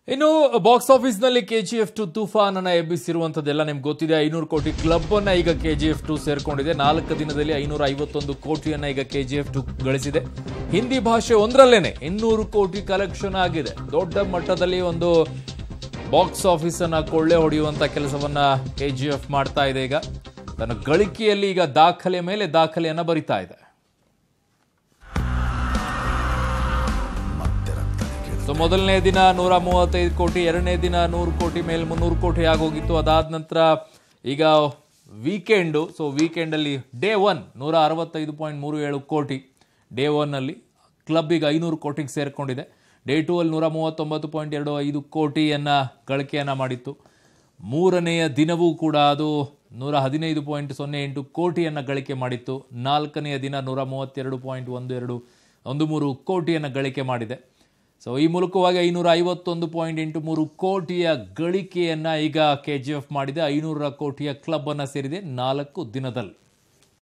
ಇನ್ನು box office ನಲ್ಲಿ KGF two ತೂಫಾನ್ ಅನ್ನ ಎಬ್ಬಿಸಿರುವಂತದ್ದೆಲ್ಲ ನಿಮ್ಗೆ ಗೊತ್ತಿದೆ ಐನೂರು ಕೋಟಿ ಕ್ಲಬ್ ಅನ್ನ ಈಗ ಕೆಜಿಎಫ್ ಟು ಸೇರ್ಕೊಂಡಿದೆ ನಾಲ್ಕು ದಿನದಲ್ಲಿ ಐನೂರ ಐವತ್ತೊಂದು ಕೋಟಿಯನ್ನ ಈಗ ಕೆಜಿಎಫ್ ಟು ಗಳಿಸಿದೆ ಹಿಂದಿ ಭಾಷೆ ಒಂದರಲ್ಲೇನೆ ಇನ್ನೂರು ಕೋಟಿ ಕಲೆಕ್ಷನ್ ಆಗಿದೆ ದೊಡ್ಡ ಮಟ್ಟದಲ್ಲಿ ಒಂದು ಬಾಕ್ಸ್ ಆಫೀಸ್ ಅನ್ನ ಕೊಳ್ಳೆ ಹೊಡೆಯುವಂತ ಕೆಲಸವನ್ನ ಕೆಜಿಎಫ್ ಮಾಡ್ತಾ ಇದೆ ಈಗ ತನ್ನ ಗಳಿಕೆಯಲ್ಲಿ ಈಗ ದಾಖಲೆ ಮೇಲೆ ದಾಖಲೆಯನ್ನ ಬರಿತಾ ಇದೆ ಸೊ ಮೊದಲನೇ ದಿನ ನೂರ ಮೂವತ್ತೈದು ಕೋಟಿ ಎರಡನೇ ದಿನ ನೂರು ಕೋಟಿ ಮೇಲೆ ಮುನ್ನೂರು ಕೋಟಿ ಆಗೋಗಿತ್ತು ಅದಾದ ನಂತರ ಈಗ ವೀಕೆಂಡು ಸೊ ವೀಕೆಂಡಲ್ಲಿ ಡೇ ಒನ್ ನೂರ ಅರವತ್ತೈದು ಪಾಯಿಂಟ್ ಮೂರು ಏಳು ಕೋಟಿ ಡೇ ಒನ್ನಲ್ಲಿ ಕ್ಲಬ್ ಈಗ ಐನೂರು ಕೋಟಿಗೆ ಸೇರಿಕೊಂಡಿದೆ ಡೇ ಟೂ ಅಲ್ಲಿ ನೂರ ಮೂವತ್ತೊಂಬತ್ತು ಪಾಯಿಂಟ್ ಎರಡು ಐದು ಕೋಟಿಯನ್ನು ಗಳಿಕೆಯನ್ನು ಮಾಡಿತ್ತು ಮೂರನೆಯ ದಿನವೂ ಕೂಡ ಅದು ನೂರ ಹದಿನೈದು ಪಾಯಿಂಟ್ ಸೊನ್ನೆ ಎಂಟು ಕೋಟಿಯನ್ನು ಗಳಿಕೆ ಮಾಡಿತ್ತು ನಾಲ್ಕನೆಯ ದಿನ ನೂರ ಮೂವತ್ತೆರಡು ಪಾಯಿಂಟ್ ಒಂದು ಎರಡು ಒಂದು ಮೂರು ಕೋಟಿಯನ್ನು ಗಳಿಕೆ ಮಾಡಿದೆ ಸೊ ಈ ಮೂಲಕವಾಗಿ ಐನೂರ ಐವತ್ತೊಂದು ಪಾಯಿಂಟ್ ಎಂಟು ಮೂರು ಕೋಟಿಯ ಗಳಿಕೆಯನ್ನು ಈಗ ಕೆ ಜಿ ಎಫ್ ಮಾಡಿದೆ ಐನೂರ ಕೋಟಿಯ ಕ್ಲಬ್ ಅನ್ನು ಸೇರಿದೆ ನಾಲ್ಕು ದಿನದಲ್ಲಿ